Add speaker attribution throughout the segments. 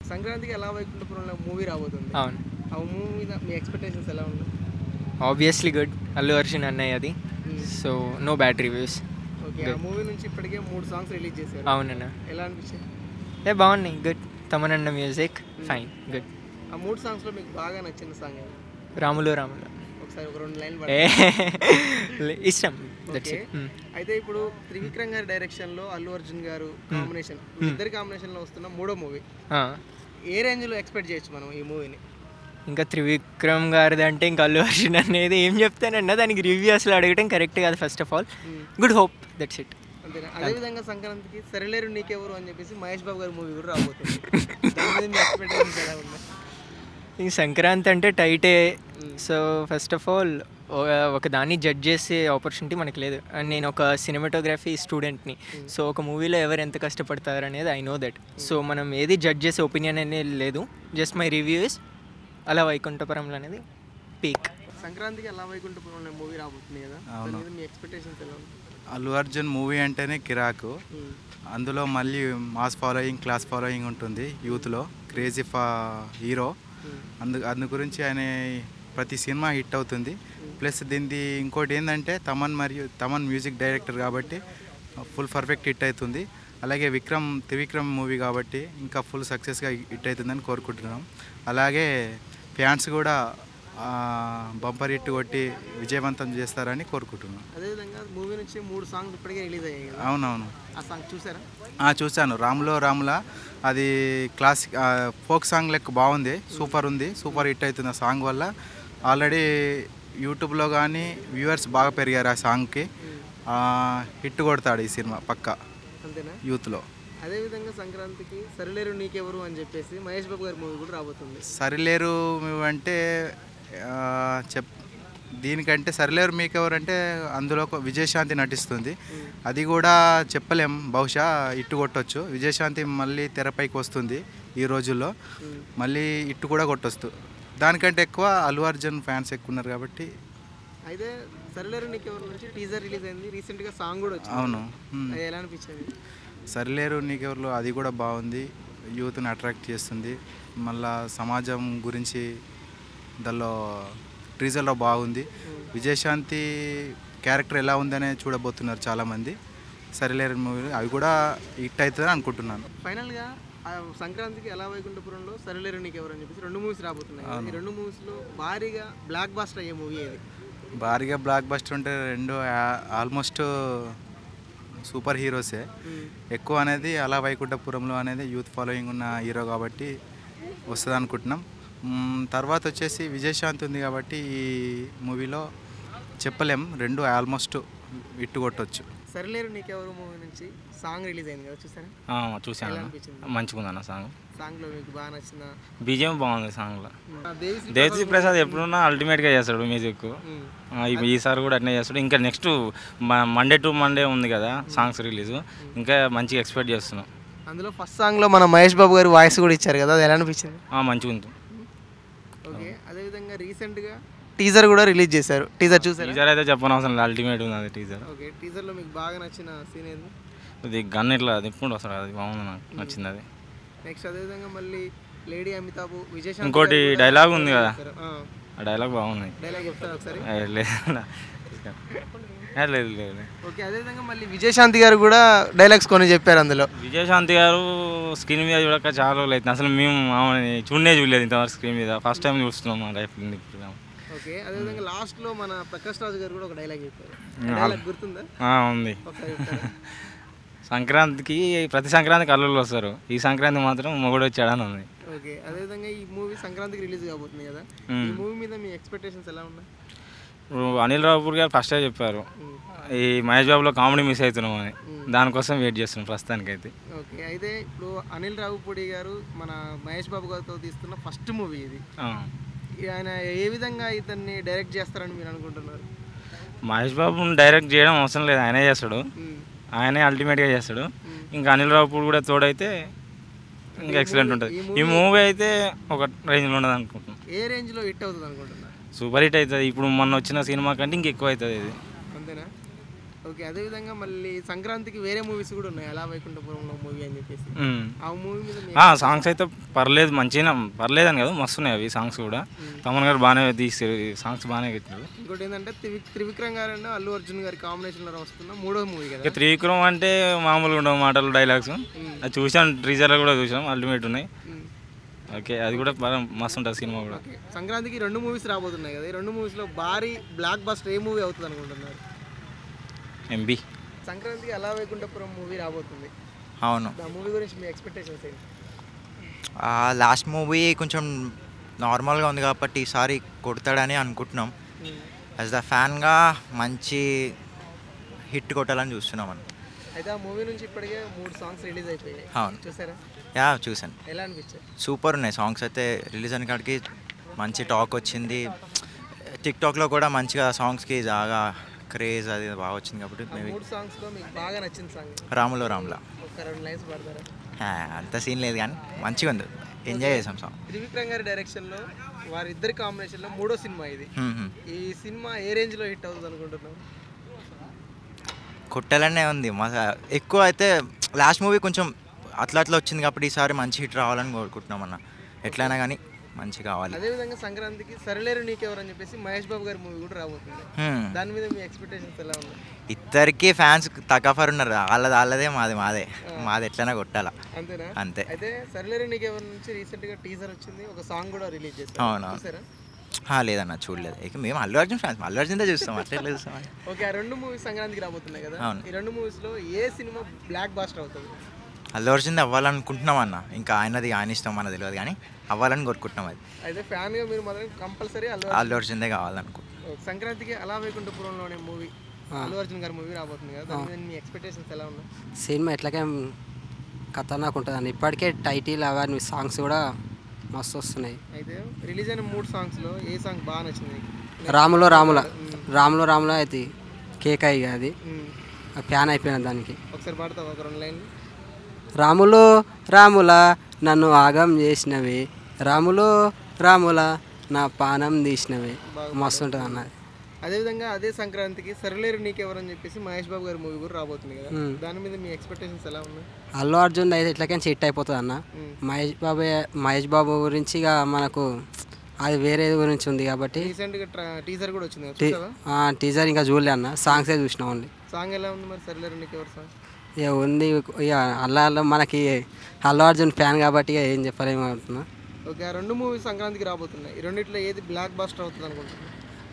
Speaker 1: సంక్రాంతికి ఎలా వైకుంఠపురంలో మూవీ రాబోతుంది
Speaker 2: అవును
Speaker 1: ఆ మూవీ మీద మీ ఎక్స్పెక్టేషన్స్ ఎలా ఉన్నాయి
Speaker 2: ఆబ్వియస్లీ గుడ్ అల్లు అర్జున్ అన్నయ్య అది so no bad reviews
Speaker 1: okay ఆ మూవీ నుంచి ఇప్పటికే మూడు సాంగ్స్ రిలీజ్ చేశారు
Speaker 2: అవునన్న
Speaker 1: ఎలా అనిపించింది
Speaker 2: ఏ బాగున్నాయి గుడ్ తమనన్న మ్యూజిక్ ఫైన్ గుడ్
Speaker 1: ఆ మూడు సాంగ్స్లో మీకు బాగా నచ్చిన సాంగ్ ఏది
Speaker 2: రాములు రాములు
Speaker 1: ఒకసారి ఒక రెండు లైన్
Speaker 2: ఏ ఇష్టం దట్స్
Speaker 1: ఓకే అయితే ఇప్పుడు త్రివిక్రమ్ గారి డైరెక్షన్ లో అల్లు అర్జున్ గారు కాంబినేషన్ ఇద్దరి కాంబినేషన్ లో వస్తున్న మూడో మూవీ ఏ రేంజ్ లో ఎక్స్పెక్ట్ చేయొచ్చు మనం ఈ మూవీని
Speaker 2: ఇంకా త్రివిక్రమ్ గారిది అంటే ఇంకా అల్లు అర్జున్ అనేది ఏం చెప్తానన్నా దానికి రివ్యూ అసలు అడగడం కరెక్ట్ కాదు first of all good hope that's it
Speaker 1: అంతేనా అదేవిధంగా సంక్రాంతికి సరిలేరు నీకెవరు అని చెప్పేసి మహేష్ బాబు గారి మూవీ కూడా రాబోతుంది దాని మీద మీ ఎక్స్పెక్టేషన్స్ ఎలా ఉన్నాయి
Speaker 2: ఈ సంక్రాంతి అంటే టైటే సో ఫస్ట్ ఆఫ్ ఆల్ ఒక దాన్ని జడ్జ్ చేసే ఆపర్చునిటీ మనకు లేదు అండ్ నేను ఒక సినిమాటోగ్రఫీ స్టూడెంట్ని సో ఒక మూవీలో ఎవరు ఎంత కష్టపడతారు అనేది ఐ నో దట్ సో మనం ఏది జడ్జ్ చేసే ఒపీనియన్ అనేది లేదు జస్ట్ మై రివ్యూ ఇస్ అలా వైకుంఠపురంలో అనేది పీక్
Speaker 1: సంక్రాంతికి ఎలా వైకుంఠపురంలో మూవీ రాబోతుంది కదా దాని మీద మీ ఎక్స్పెక్టేషన్స్ ఎలా ఉన్నాయి
Speaker 3: అల్లు అర్జున్ మూవీ అంటేనే కిరాకు అందులో మళ్ళీ మాస్ ఫాలోయింగ్ క్లాస్ ఫాలోయింగ్ ఉంటుంది యూత్లో క్రేజీ ఫా హీరో అందు అందు గురించి ఆయన ప్రతి సినిమా హిట్ అవుతుంది ప్లస్ దీనిది ఇంకోటి ఏంటంటే తమన్ మరియు తమన్ మ్యూజిక్ డైరెక్టర్ కాబట్టి ఫుల్ పర్ఫెక్ట్ హిట్ అవుతుంది అలాగే విక్రమ్ త్రివిక్రమ్ మూవీ కాబట్టి ఇంకా ఫుల్ సక్సెస్గా హిట్ అవుతుందని కోరుకుంటున్నాం అలాగే ఫ్యాన్స్ కూడా బంపర్ హిట్ కొట్టి విజయవంతం చేస్తారని కోరుకుంటున్నాం
Speaker 1: అదేవిధంగా మూవీ నుంచి మూడు సాంగ్స్ ఇప్పటికే రిలీజ్ అయ్యాయి కదా
Speaker 3: అవునవును
Speaker 1: ఆ సాంగ్ చూసారా
Speaker 3: ఆ, చూశాను రాములో రాములా అది క్లాసిక్ ఫోక్ సాంగ్ లెక్క బాగుంది సూపర్ ఉంది సూపర్ హిట్ అవుతుంది ఆ సాంగ్ వల్ల ఆల్రెడీ యూట్యూబ్లో కానీ వ్యూవర్స్ బాగా పెరిగారు ఆ సాంగ్కి హిట్ కొడతాడు ఈ సినిమా పక్క
Speaker 1: అంతేనా
Speaker 3: యూత్లో
Speaker 1: అదేవిధంగా సంక్రాంతికి సరిలేరు నీకెవరు అని చెప్పేసి మహేష్ బాబు గారి మూవీ కూడా రాబోతుంది
Speaker 3: సరిలేరు అంటే ఆ, చెప్ దీనికంటే సరిలేరు మీకు ఎవరంటే అందులో ఒక విజయశాంతి నటిస్తుంది అది కూడా చెప్పలేం బహుశా ఇట్టు కొట్టొచ్చు విజయశాంతి మళ్ళీ తెరపైకి వస్తుంది ఈ రోజుల్లో మళ్ళీ ఇట్టు కూడా కొట్టొచ్చు దానికంటే ఎక్కువ అల్లు అర్జున్ ఫ్యాన్స్ ఎక్కువ ఉన్నారు కాబట్టి
Speaker 1: అయితే సరిలేరు నీకెవరు నుంచి టీజర్ రిలీజ్ అయింది రీసెంట్గా సాంగ్ కూడా వచ్చింది
Speaker 3: అవును మ్.
Speaker 1: అది ఎలా అనిపించింది
Speaker 3: సరిలేరు నీకెవరిలో అది కూడా బాగుంది యూత్ని అట్రాక్ట్ చేస్తుంది మళ్ళా సమాజం గురించి దానిలో టీజర్లో బాగుంది విజయశాంతి క్యారెక్టర్ ఎలా ఉందనే చూడబోతున్నారు చాలామంది సరిలేరు మూవీ అవి కూడా హిట్ అవుతుందని అనుకుంటున్నాను
Speaker 1: ఫైనల్గా ఆ సంక్రాంతికి ఎలా వైకుంఠపురంలో సరిలేరు నీకెవరు అని చెప్పేసి రెండు మూవీస్ రాబోతున్నాయి కదా. ఈ రెండు మూవీస్లో భారీగా బ్లాక్ బాస్టర్ అయ్యే మూవీ ఏది
Speaker 3: భారీగా బ్లాక్ బస్టర్ ఉంటే రెండు ఆల్మోస్ట్ సూపర్ హీరోసే ఎక్కువ అనేది అలా వైకుంఠపురంలో అనేది యూత్ ఫాలోయింగ్ ఉన్న హీరో కాబట్టి వస్తుంది అనుకుంటున్నాం మ్మ్, తర్వాత వచ్చేసి విజయశాంతి ఉంది కాబట్టి ఈ మూవీలో చెప్పలేం రెండు ఆల్మోస్ట్ ఇట్టు కొట్టవచ్చు
Speaker 1: సరిలేరు నీకెవరు మూవీ నుంచి సాంగ్ రిలీజ్ అయింది కదా చూసారా
Speaker 4: ఆ, చూశాను
Speaker 1: ఎలా
Speaker 4: అన్న.
Speaker 1: అనిపించింది
Speaker 4: మంచిగా ఉంది అన్న సాంగ్
Speaker 1: సాంగ్లో మీకు బాగా నచ్చిన
Speaker 4: బీజిఎం బాగుంది సాంగ్లో
Speaker 1: ఆ, దేవిశ్రీ
Speaker 4: దేవశ్రీ ప్రసాద్ ఎప్పుడున్నా అల్టిమేట్గా చేస్తాడు మ్యూజిక్
Speaker 1: ఉమ్.
Speaker 4: ఆ, ఈ- ఈసారి కూడా అట్నే చేస్తాడు ఇంకా నెక్స్ట్ మండే టు మండే ఉంది కదా సాంగ్స్ రిలీజ్ ఇంకా మంచిగా ఎక్స్పెక్ట్ చేస్తున్నాం
Speaker 1: అందులో ఫస్ట్ సాంగ్లో మన మహేష్ బాబు గారి వాయిస్ కూడా ఇచ్చారు కదా అది ఎలా అనిపించింది
Speaker 4: ఆ, మంచిగా ఉంది
Speaker 1: ఓకే అదేవిధంగా రీసెంట్గా టీజర్ కూడా రిలీజ్ చేశారు టీజర్ చూసారు
Speaker 4: టీజర్ అయితే చెప్పనవసరం లేదు అల్టిమేట్ ఉంది అది టీజర్
Speaker 1: ఓకే టీజర్లో మీకు బాగా నచ్చిన సీన్ ఏంది
Speaker 4: అది గన్ ఇట్లా తిప్పుకుంటూ వస్తాడు అది బాగుంది నాకు నచ్చింది అది
Speaker 1: నెక్స్ట్ అదేవిధంగా మళ్ళీ లేడీ అమితాబ్ విజయ్
Speaker 4: ఇంకోటి డైలాగ్ ఉంది కదా ఆ డైలాగ్ బాగుంది
Speaker 1: డైలాగ్ చెప్తారు ఒకసారి
Speaker 4: ఏ, లేదు ఏ, లేదు లేదు
Speaker 1: ఓకే అదేవిధంగా మళ్ళీ విజయశాంతి గారు కూడా డైలాగ్స్ కొన్ని చెప్పారు అందులో
Speaker 4: విజయశాంతి గారు స్క్రీన్ మీద చూడక చాలా రోజులు అవుతుంది అసలు మేము ఆమెని చూడనే చూడలేదు ఇంతవరకు స్క్రీన్ మీద ఫస్ట్ టైం చూస్తున్నాం మా లైఫ్ ఇప్పుడు
Speaker 1: ఓకే అదేవిధంగా లాస్ట్లో మన ప్రకాష్ రాజు గారు కూడా ఒక డైలాగ్ చెప్పారు డైలాగ్ గుర్తుందా
Speaker 4: ఆ, ఉంది
Speaker 1: ఒకసారి చెప్తారా
Speaker 4: సంక్రాంతికి ప్రతి సంక్రాంతికి అల్లుళ్ళు వస్తారు ఈ సంక్రాంతి మాత్రం మొగుడు వచ్చాడని ఉంది
Speaker 1: ఓకే అదేవిధంగా ఈ మూవీ సంక్రాంతికి రిలీజ్ కాబోతుంది కదా ఈ మూవీ మీద మీ ఎక్స్పెక్టేషన్స్ ఎలా ఉన్నాయి
Speaker 4: ఇప్పుడు అనిల్ రావుపూర్ గారు ఫస్టే చెప్పారు ఈ మహేష్ బాబులో కామెడీ మిస్ అవుతున్నాం అని దానికోసం వెయిట్ చేస్తున్నాం ప్రస్తుతానికైతే
Speaker 1: ఓకే అయితే ఇప్పుడు అనిల్ రావుపూడి గారు మన మహేష్ బాబు గారితో తీస్తున్న ఫస్ట్ మూవీ ఇది
Speaker 4: ఆ.
Speaker 1: ఈ ఆయన ఏ విధంగా ఇతన్ని డైరెక్ట్ చేస్తారని మీరు అనుకుంటున్నారు
Speaker 4: మహేష్ బాబుని డైరెక్ట్ చేయడం అవసరం లేదు ఆయనే చేస్తాడు
Speaker 1: మ్మ్.
Speaker 4: ఆయనే అల్టిమేట్గా చేస్తాడు ఇంకా అనిల్ రావుపూర్ కూడా తోడైతే ఇంకా ఎక్సలెంట్ ఉంటుంది ఈ మూవీ అయితే ఒక రేంజ్లో ఉండదు అనుకుంటున్నాను
Speaker 1: ఏ రేంజ్లో హిట్ అవుతుంది అనుకుంటున్నారు
Speaker 4: సూపర్ హిట్ అవుతుంది ఇప్పుడు మొన్న వచ్చిన సినిమా కంటే ఇంకెక్కువ అవుతుంది ఇది
Speaker 1: అంతేనా ఓకే అదే విధంగా మళ్ళీ సంక్రాంతికి వేరే మూవీస్ కూడా ఉన్నాయి అలా వైకుంఠపురంలో మూవీ అని చెప్పేసి
Speaker 4: మ్మ్.
Speaker 1: ఆ మూవీ మీద మీ-
Speaker 4: ఆ, సాంగ్స్ అయితే పర్లేదు మంచిగా పర్లేదు అని కదా మస్తు ఉన్నాయి అవి సాంగ్స్ కూడా తమన్ గారు బాగానే తీసారు సాంగ్స్ బాగానే పెట్టారు
Speaker 1: ఇంకోటి ఏంటంటే త్రివి త్రివిక్రమ్ గారు అండ్ అల్లు అర్జున్ గారి కాంబినేషన్ లో వస్తున్న మూడో మూవీ కదా
Speaker 4: ఇక త్రివిక్రమ్ అంటే మామూలుగా ఉండవు మాటలు డైలాగ్స్ అది చూసాం ట్రీజర్లో కూడా చూసాం అల్టిమేట్ ఉన్నాయి
Speaker 1: మ్మ్.
Speaker 4: ఓకే అది కూడా బాగా మస్తు ఉంటుంది సినిమా కూడా
Speaker 1: ఓకే సంక్రాంతికి రెండు మూవీస్ రాబోతున్నాయి కదా ఈ రెండు మూవీస్ లో భారీ బ్లాక్ బస్టర్ ఏ మూవీ అవుతుంది అనుకుంటున్నారు
Speaker 4: ఎంబీ
Speaker 1: సంక్రాంతికి అలా వైకుంఠపురం మూవీ రాబోతుంది
Speaker 5: అవును
Speaker 1: ఆ మూవీ గురించి మీ ఎక్స్పెక్టేషన్స్ ఏంటి
Speaker 5: లాస్ట్ మూవీ కొంచెం నార్మల్గా ఉంది కాబట్టి ఈసారి కొడతాడని అనుకుంటున్నాం యాజ్ ద ఫ్యాన్గా మంచి హిట్ కొట్టాలని చూస్తున్నాం అని
Speaker 1: అయితే ఆ మూవీ నుంచి ఇప్పటికే మూడు సాంగ్స్ రిలీజ్ అయిపోయాయి
Speaker 5: అవును
Speaker 1: చూసారా
Speaker 5: యా చూసాను
Speaker 1: ఎలా అనిపించాయి
Speaker 5: సూపర్ ఉన్నాయి సాంగ్స్ అయితే రిలీజ్ అయిన కాడికి మంచి టాక్ వచ్చింది టిక్టాక్లో కూడా మంచిగా సాంగ్స్కి బాగా క్రేజ్ అది బాగా వచ్చింది కాబట్టి
Speaker 1: ఆ
Speaker 5: మేబీ
Speaker 1: మూడు సాంగ్స్ లో మీకు బాగా నచ్చిన సాంగ్
Speaker 5: రాములో రాములా
Speaker 1: ఒక రెండు లైన్స్ పడతారా
Speaker 5: ఆ, అంత సీన్ లేదు కానీ మంచిగా ఉంది ఎంజాయ్ చేసాం సాంగ్
Speaker 1: త్రివిక్రమ్ గారి డైరెక్షన్ లో వారిద్దరి కాంబినేషన్ లో మూడో సినిమా ఇది ఈ సినిమా ఏ రేంజ్ లో హిట్ అవుతుంది అనుకుంటున్నాం
Speaker 5: కొట్టాలనే ఉంది మా ఎక్కువ అయితే లాస్ట్ మూవీ కొంచెం అట్లా అట్లా వచ్చింది కాబట్టి ఈసారి మంచి హిట్ రావాలని కోరుకుంటున్నాం అన్న ఎట్లయినా కానీ మంచి కావాలి
Speaker 1: అదే విధంగా సంక్రాంతికి సరలేరు నీకెవరు అని చెప్పేసి మహేష్ బాబు గారి మూవీ కూడా రాబోతుంది
Speaker 5: హ్మ్.
Speaker 1: దాని మీద మీ ఎక్స్పెక్టేషన్స్ ఎలా ఉన్నాయి
Speaker 5: ఇద్దరికి ఫ్యాన్స్ తగ్గఫర్ ఉన్నారు వాళ్ళది వాళ్ళదే మాది మాదే మాది ఎట్లైనా కొట్టాలా
Speaker 1: అంతేనా
Speaker 5: అంతే
Speaker 1: అయితే సరలేరు నీకెవరి నుంచి రీసెంట్ గా టీజర్ వచ్చింది ఒక సాంగ్ కూడా రిలీజ్ చేస్తారు
Speaker 5: అవునా.
Speaker 1: చూసారా
Speaker 5: ఆ, లేదన్న చూడలేదు ఇక మేము అల్లు అర్జున్ ఫ్యాన్స్ అల్లు అర్జున్దే చూస్తాం అట్లా ఎట్లా చూస్తాం
Speaker 1: ఓకే ఆ రెండు మూవీస్ సంక్రాంతికి రాబోతున్నాయి కదా
Speaker 5: అవును.
Speaker 1: ఈ రెండు మూవీస్ లో ఏ సినిమా బ్లాక్ బాస్టర్ అవుతుంది
Speaker 5: అల్లు అర్జున్ది అవ్వాలనుకుంటున్నాం అన్న ఇంకా ఆయనది ఆయన ఇష్టం మనకు తెలియదు కానీ అవ్వాలని కోరుకుంటున్నాం అది
Speaker 1: అయితే ఫ్యాన్ గా మీరు మాత్రం కంపల్సరీ అల్లు
Speaker 5: అల్లు అర్జున్దే కావాలనుకుంటున్నాం
Speaker 1: ఓకే, సంక్రాంతికి అలా వైకుంఠపురంలోనే మూవీ అల్లు అర్జున్ గారి మూవీ రాబోతుంది కదా దాని మీద మీ ఎక్స్పెక్టేషన్స్ ఎలా ఉన్నాయి
Speaker 6: సినిమా ఎట్లాగే ఖతర్నాక్ ఉంటుంది అండి ఇప్పటికే టైటిల్ అవన్నీ సాంగ్స్ కూడా మస్తు వస్తున్నాయి
Speaker 1: అయితే రిలీజ్ అయిన మూడు సాంగ్స్ లో ఏ సాంగ్ బాగా నచ్చింది నీకు?
Speaker 6: రాములో రాముల రాములో రాముల అయితే కేక్ అయ్యి అది
Speaker 1: మ్మ్.
Speaker 6: ఫ్యాన్ అయిపోయిన దానికి
Speaker 1: ఒకసారి పాడతావా ఒక రెండు లైన్లు
Speaker 6: రాములు రాముల నన్ను ఆగం చేసినవి రాములు రాముల నా పానం తీసినవి మస్తు ఉంటుంది అన్నది
Speaker 1: అదేవిధంగా అదే సంక్రాంతికి సరిలేరు నీకెవరని చెప్పేసి మహేష్ బాబు గారి మూవీ కూడా రాబోతుంది కదా
Speaker 6: మ్మ్.
Speaker 1: దాని మీద మీ ఎక్స్పెక్టేషన్స్ ఎలా ఉన్నాయి
Speaker 6: అల్లు అర్జున్ అయితే ఎట్లాగైనా సెట్ అయిపోతుంది అన్న
Speaker 1: మ్మ్.
Speaker 6: మహేష్ బాబు మహేష్ బాబు గురించి ఇక మనకు అది వేరే గురించి ఉంది కాబట్టి
Speaker 1: రీసెంట్ గా టీజర్ కూడా వచ్చింది కదా
Speaker 6: టీ-
Speaker 1: చూసావా
Speaker 6: ఆ, టీజర్ ఇంకా చూడలే అన్న సాంగ్సే చూసినాం ఓన్లీ
Speaker 1: సాంగ్ ఎలా ఉంది మరి సరిలేరు నీకెవరు సాంగ్
Speaker 6: ఇక ఉంది ఇక అల్లా అల్లా మనకి అల్లు అర్జున్ ఫ్యాన్ కాబట్టి ఇక ఏం చెప్పలేము అంటున్నా
Speaker 1: ఓకే ఆ రెండు మూవీస్ సంక్రాంతికి రాబోతున్నాయి ఈ రెండిట్లో ఏది బ్లాక్ బాస్టర్ అవుతుంది అనుకుంటున్నాను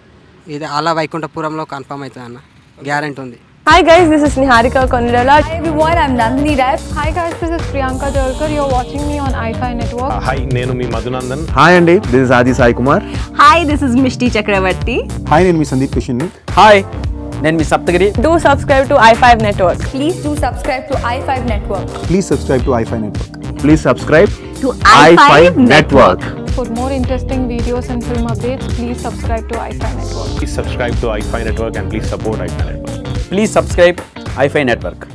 Speaker 6: ఇది అలా వైకుంఠపురంలో కన్ఫర్మ్ అవుతుంది అన్న గ్యారెంటీ ఉంది
Speaker 7: Hi guys, this is Niharika Kondala.
Speaker 8: Hi everyone, I'm Nandini Rai.
Speaker 7: Hi guys, this is Priyanka Jalkar. You're watching me on iFi Network.
Speaker 9: Hi నేను మీ మధునందన్
Speaker 10: హాయ్ అండి this is Aadi Sai Kumar
Speaker 8: Hi, this is Mishti Chakravarti.
Speaker 10: Hi నేను మీ Sandeep Kishan
Speaker 11: hi నేను మీ Saptagiri
Speaker 7: Do subscribe to i5 Network.
Speaker 8: Please do subscribe to i5 Network.
Speaker 10: Please subscribe to iFi network
Speaker 11: please subscribe
Speaker 8: To i5
Speaker 11: network
Speaker 7: For more interesting videos and film updates, please subscribe to iFi Network.
Speaker 9: Please subscribe to iFi network and please support iFi network
Speaker 11: please subscribe iFi network